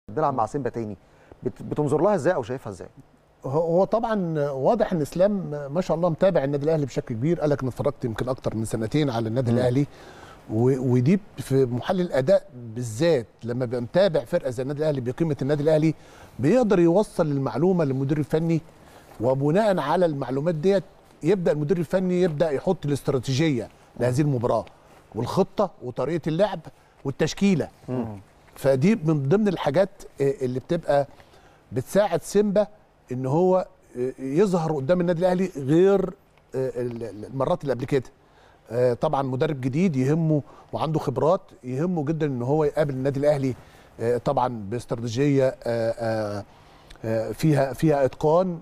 بنلعب مع سيمبا تاني بت- بتنظر لها ازاي او شايفها ازاي هو هو طبعا واضح ان اسلام ما شاء الله متابع النادي الاهلي بشكل كبير قال لك انا اتفرجت يمكن اكتر من سنتين على النادي الاهلي و- ودي في محلل الاداء بالذات لما بيبقى متابع فرقه زي النادي الاهلي بقيمه النادي الاهلي بيقدر يوصل المعلومه للمدير الفني وبناء على المعلومات ديت يبدا المدير الفني يبدا يحط الاستراتيجيه لهذه المباراه والخطه وطريقه اللعب والتشكيله فدي من ضمن الحاجات آه، اللي بتبقى بتساعد سيمبا ان هو آه، يظهر قدام النادي الاهلي غير آه، ال- ال- المرات اللي قبل كده آه، طبعا مدرب جديد يهمه وعنده خبرات يهمه جدا ان هو يقابل النادي الاهلي آه، طبعا باستراتيجيه آه، آه، آه، فيها فيها اتقان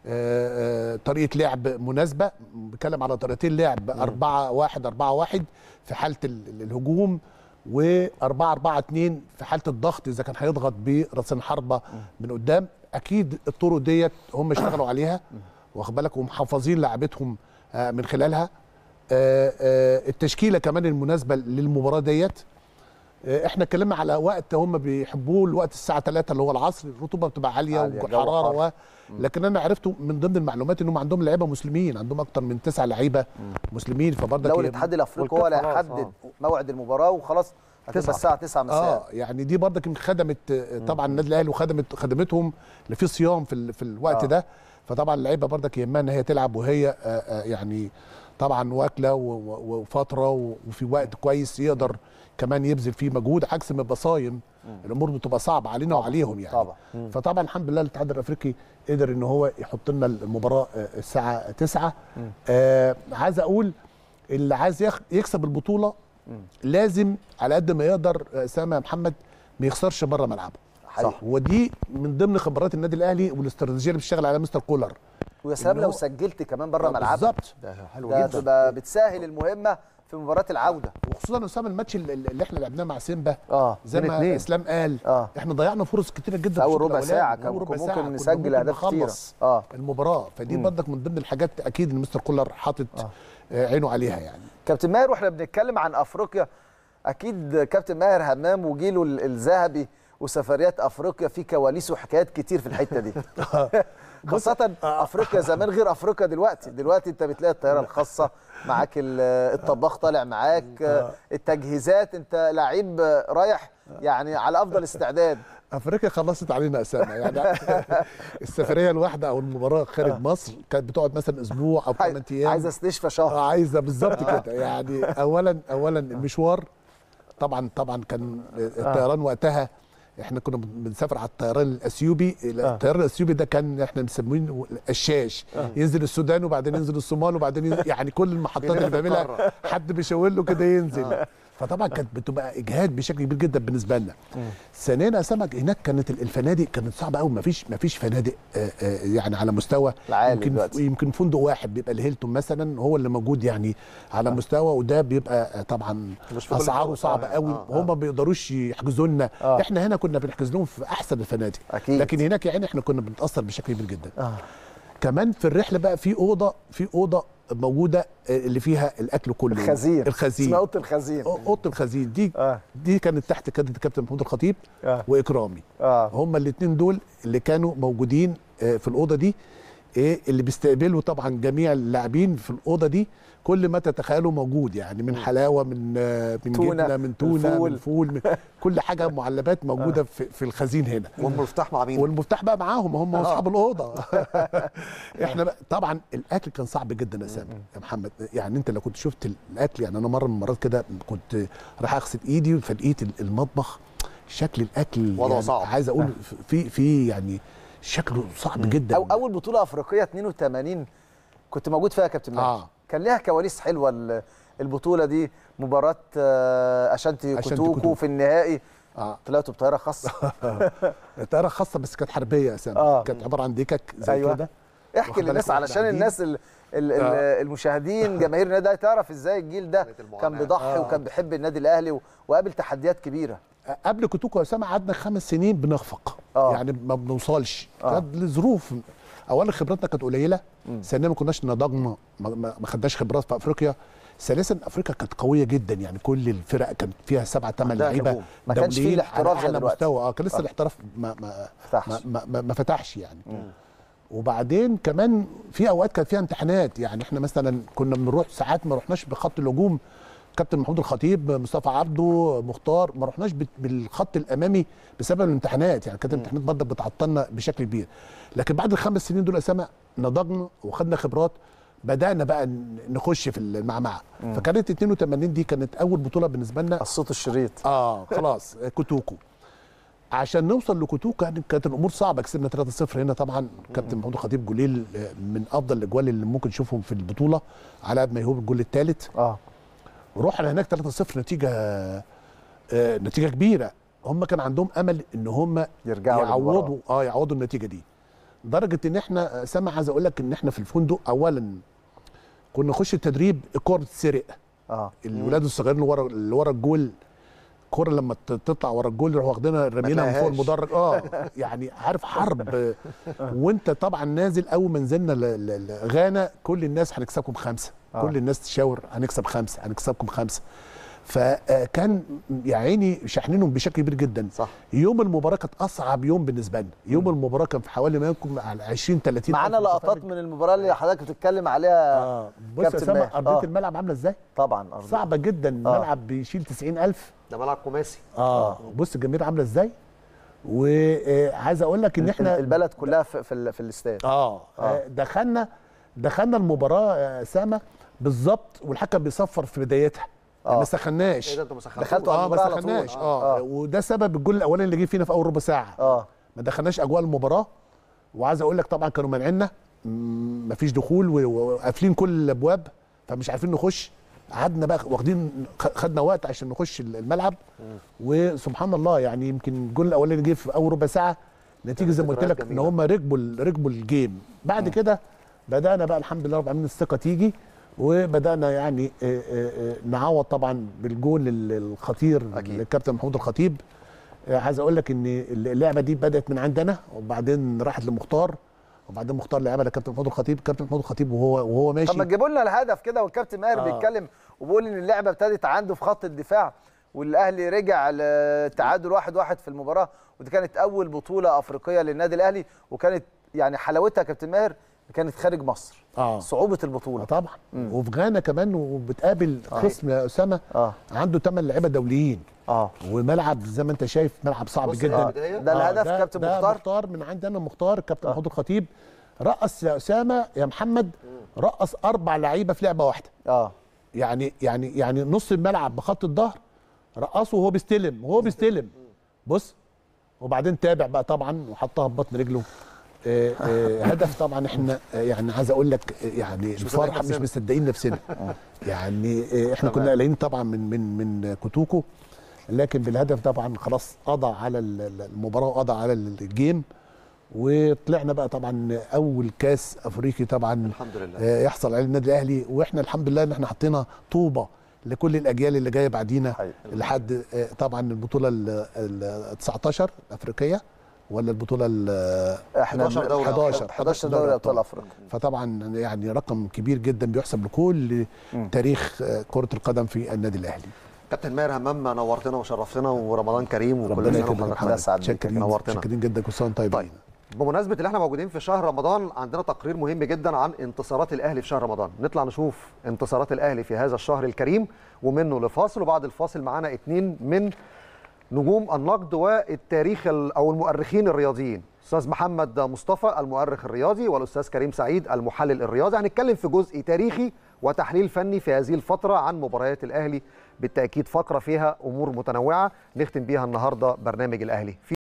آه، آه، طريقه لعب مناسبه بتكلم على طريقتين لعب 4 1 4 1 في حاله ال- ال- الهجوم و 4 4 2 في حاله الضغط اذا كان هيضغط براسين حربه من قدام اكيد الطرق ديت هم اشتغلوا عليها واخد بالك ومحافظين لعبتهم آه، من خلالها آه، آه، التشكيله كمان المناسبه للمباراه ديت آه، احنا اتكلمنا على وقت هم بيحبوه الوقت الساعه 3 اللي هو العصر الرطوبه بتبقى عاليه عالية، الجو وحراره حار. و... لكن انا عرفته من ضمن المعلومات انهم عندهم لعيبه مسلمين عندهم اكتر من تسع لعيبه مسلمين فبرضك لو هي- الاتحاد الافريقي هو اللي والكاس خلاص، هيحدد آه. موعد المباراه وخلاص هتبقى تسعة. الساعه 9 مساء اه يعني دي برضك يمكن خدمت آه، طبعا النادي الاهلي وخدمت خدمتهم اللي في صيام في ال- في الوقت آه. آه. ده فطبعا اللعيبه برضك يهمها ان هي تلعب وهي آه، آه، يعني طبعا واكله و- و- وفتره و- وفي وقت كويس يقدر كمان يبذل فيه مجهود عكس ما يبقى صايم الامور بتبقى صعبه علينا وعليهم يعني طبعا. فطبعا الحمد لله الاتحاد الافريقي قدر ان هو يحط لنا المباراه آه، الساعه 9 آه عايز اقول اللي عايز يخ- يكسب البطوله لازم على قد ما يقدر آه، اسامه يا محمد ما يخسرش بره ملعبه حقيقي. ودي من ضمن خبرات النادي الاهلي والاستراتيجيه اللي بيشتغل عليها مستر كولر ويا سلام إن لو هو- سجلت كمان بره ملعبك بالظبط ده حلو ده جدا تبقى بتسهل المهمه في مباراه العوده وخصوصا اسامه الماتش اللي, اللي احنا لعبناه مع سيمبا اه زي من ما اتنين. اسلام قال آه. احنا ضيعنا فرص كتيره جدا في أول الشوط ربع الأولاني. ساعة في كان أول ربع ممكن ساعة كنا نسجل ممكن أهداف كتيرة. نخلص آه. المباراه فدي برضك من ضمن الحاجات اكيد ان مستر كولر حاطط آه. عينه عليها يعني كابتن ماهر واحنا بنتكلم عن افريقيا اكيد كابتن ماهر همام وجيله ال- الذهبي وسفريات افريقيا في كواليس وحكايات كتير في الحته دي خاصة افريقيا زمان غير افريقيا دلوقتي دلوقتي انت بتلاقي الطياره الخاصه معاك ال- الطباخ طالع معاك التجهيزات انت لعيب رايح يعني على افضل استعداد افريقيا خلصت علينا اسامه يعني السفريه الواحده او المباراه خارج مصر كانت بتقعد مثلا اسبوع او 8 ايام عايز استشفى شهر آه، عايزه بالظبط كده يعني اولا اولا المشوار طبعا طبعا كان الطيران وقتها احنا كنا بنسافر على الطيران الاثيوبي الطيران الاثيوبي ده كان احنا مسمينه الشاش ينزل السودان وبعدين ينزل الصومال وبعدين ينزل يعني كل المحطات اللي بيعملها حد بيشاور له كده ينزل فطبعا كانت بتبقى اجهاد بشكل كبير جدا بالنسبه لنا ثانيا يا سمك هناك كانت الفنادق كانت صعبه قوي ما فيش ما فيش فنادق آه، آه، يعني على مستوى العالي يمكن دلوقتي. يمكن فندق واحد بيبقى الهيلتون مثلا هو اللي موجود يعني على مستوى وده بيبقى طبعا مش في كل اسعاره الفنادق صعبه طبعاً. قوي آه، وهم ما بيقدروش يحجزوا لنا آه. احنا هنا كنا بنحجز لهم في احسن الفنادق أكيد. لكن هناك يعني احنا كنا بنتاثر بشكل كبير جدا كمان في الرحله بقى في اوضه في اوضه موجوده آه، اللي فيها الاكل كله الخزين الخزين اسمها اوضه الخزين اوضه الخزين دي آه. دي كانت تحت قياده الكابتن محمود الخطيب آه. واكرامي اه هما الاثنين دول اللي كانوا موجودين آه، في الاوضه دي ايه اللي بيستقبلوا طبعا جميع اللاعبين في الاوضه دي كل ما تتخيلوا موجود يعني من حلاوه من آه، من تونة، جبنه من تونه الفول. من فول من كل حاجه معلبات موجوده في, في الخزين هنا والمفتاح مع مين؟ والمفتاح بقى معاهم هم اصحاب الاوضه احنا بقى طبعا الاكل كان صعب جدا يا سامي يا محمد يعني انت لو كنت شفت الاكل يعني انا مره من المرات كده كنت رايح اغسل ايدي فلقيت المطبخ شكل الاكل وضعه يعني صعب. عايز اقول في في يعني شكله صعب جدا أو اول بطوله افريقيه 82 كنت موجود فيها يا كابتن ماهر آه. كان ليها كواليس حلوه ال- البطوله دي مباراه آه، اشانتي أشانتي كوتوكو كوتوكو. في النهائي اه طلعتوا بطياره خاصه طياره خاصه بس كانت حربيه يا سامي آه. كانت عباره عن ديكك زي أيوة. كده احكي واخد للناس بالك علشان واحنا الناس ال ال ال آه. المشاهدين جماهير النادي الأهلي تعرف ازاي الجيل ده كانت المعاناة. كان بيضحي آه. وكان بيحب النادي الاهلي و- وقابل تحديات كبيره قبل كوتوكو يا اسامه قعدنا خمس سنين بنخفق آه. يعني ما بنوصلش آه. كانت لظروف اولا خبراتنا كانت قليله ثانيا ما كناش نضجنا ما, ما ما خدناش خبرات في افريقيا ثالثا افريقيا كانت قويه جدا يعني كل الفرق كانت فيها سبعة ثمان عندها لعيبه نجوم. ما كانش فيه دوليين الاحتراف على زي أعلى دلوقتي. مستوى اه كان لسه آه. الاحتراف ما ما فتحش. ما, ما, ما, ما فتحش يعني وبعدين كمان في اوقات كانت فيها امتحانات يعني احنا مثلا كنا بنروح ساعات ما رحناش بخط الهجوم كابتن محمود الخطيب مصطفى عبده مختار ما رحناش بت- بالخط الامامي بسبب الامتحانات يعني كانت الامتحانات برضك بتعطلنا بشكل كبير لكن بعد الخمس سنين دول اسامه نضجنا وخدنا خبرات بدانا بقى ن- نخش في المعمعه فكانت 82 دي كانت اول بطوله بالنسبه لنا الصوت الشريط اه خلاص كوتوكو عشان نوصل لكوتوكو كانت كانت الامور صعبه كسبنا 3-0 هنا طبعا كابتن محمود الخطيب جوليل آه، من افضل الاجوال اللي ممكن نشوفهم في البطوله على قد ما يهوب الجول الثالث اه ورحنا هناك 3-0 نتيجه آه، نتيجه كبيره هم كان عندهم امل ان هم يرجعوا للمباراة. يعوضوا اه يعوضوا النتيجه دي لدرجه ان احنا آه، سامع عايز اقول لك ان احنا في الفندق اولا كنا نخش التدريب الكوره بتتسرق اه الولاد الصغيرين اللي ورا اللي ورا الجول كرة لما ت- تطلع ورا الجول يروحوا واخدينها رامينها من فوق تلاقيهاش. المدرج اه يعني عارف حرب وانت طبعا نازل اول ما نزلنا ل- ل- ل- غانا كل الناس هنكسبكم خمسه آه. كل الناس تشاور هنكسب خمسه هنكسبكم خمسه فكان يا عيني شاحنينهم بشكل كبير جدا صح. يوم المباراه كانت اصعب يوم بالنسبه لنا يوم المباراه كان في حوالي ما يكون على 20 30 معانا ألف لقطات متفرج. من المباراه اللي حضرتك بتتكلم عليها اه بص يا كابتن اسامه ماهر. ارضيه آه. الملعب عامله ازاي طبعا أرضي. صعبه جدا الملعب بيشيل 90000 ده ملعب خماسي اه بص الجماهير عامله ازاي وعايز اقول لك ان احنا البلد كلها في في, ال- في الاستاد اه آه، دخلنا دخلنا المباراه يا اسامه بالظبط والحكم بيصفر في بدايتها آه. ما سخناش ايه ده انتوا ما سخنتوش؟ دخلتوا على اه ما المباراة على طول. سخناش آه. اه وده سبب الجول الاولاني اللي جه فينا في اول ربع ساعه اه ما دخلناش اجواء المباراه وعايز اقول لك طبعا كانوا مانعيننا م- مفيش دخول و- وقافلين كل الابواب فمش عارفين نخش قعدنا بقى واخدين خ- خدنا وقت عشان نخش الملعب وسبحان الله يعني يمكن الجول الاولاني جه في اول ربع ساعه نتيجه زي ما قلت لك ان جميلة. هم ركبوا ال- ركبوا الجيم بعد كده بدانا بقى الحمد لله رب العالمين الثقه تيجي وبدانا يعني آه، آه، آه، نعوض طبعا بالجول ال- الخطير أكيد. للكابتن محمود الخطيب آه، عايز اقول لك ان اللعبه دي بدات من عندنا وبعدين راحت لمختار وبعدين مختار لعبها لكابتن محمود الخطيب كابتن محمود الخطيب وهو وهو ماشي طب ما تجيبوا لنا الهدف كده والكابتن ماهر آه. بيتكلم وبيقول ان اللعبه ابتدت عنده في خط الدفاع والاهلي رجع لتعادل واحد واحد في المباراه ودي كانت اول بطوله افريقيه للنادي الاهلي وكانت يعني حلاوتها يا كابتن ماهر كانت خارج مصر اه صعوبه آه البطوله طبعا وفي غانا كمان وبتقابل خصم يا اسامه اه عنده ثمان لعيبه دوليين اه وملعب زي ما انت شايف ملعب صعب بص جدا البداية. ده الهدف ده- كابتن ده مختار مختار من عندنا مختار كابتن محمود الخطيب رقص يا اسامه يا محمد رقص اربع لعيبه في لعبه واحده اه يعني يعني يعني نص الملعب بخط الظهر رقصه وهو بيستلم وهو بيستلم بص وبعدين تابع بقى طبعا وحطها ببطن رجله آه، آه، هدف طبعا احنا آه، يعني عايز اقول لك آه، يعني الفرحه مش نفسنا. مصدقين نفسنا يعني آه، احنا كنا قلقانين طبعا من من من كوتوكو لكن بالهدف طبعا خلاص قضى على ال- ال- المباراه وقضى على الجيم وطلعنا بقى طبعا اول كاس افريقي طبعا الحمد لله آه، يحصل عليه النادي الاهلي واحنا الحمد لله ان احنا حطينا طوبه لكل الاجيال اللي جايه بعدينا حقيقي. لحد آه، طبعا البطوله ال ال 19 الافريقيه ولا البطوله ال احنا 11 دوري 11 11 دوري ابطال افريقيا فطبعا يعني رقم كبير جدا بيحسب لكل تاريخ آه، كره القدم في النادي الاهلي كابتن ماهر همام نورتنا وشرفتنا ورمضان كريم وكل ربنا سنه يكرمك وحضرتك يا ده محمد سعد بيك. شاكرين نورتنا. شاكرين جدا كل سنه وانتم طيبين طيب بمناسبه اللي احنا موجودين في شهر رمضان عندنا تقرير مهم جدا عن انتصارات الاهلي في شهر رمضان نطلع نشوف انتصارات الاهلي في هذا الشهر الكريم ومنه لفاصل وبعد الفاصل معانا اتنين من نجوم النقد والتاريخ ال- او المؤرخين الرياضيين استاذ محمد مصطفى المؤرخ الرياضي والاستاذ كريم سعيد المحلل الرياضي هنتكلم في جزء تاريخي وتحليل فني في هذه الفتره عن مباريات الاهلي بالتاكيد فقره فيها امور متنوعه نختم بيها النهارده برنامج الاهلي في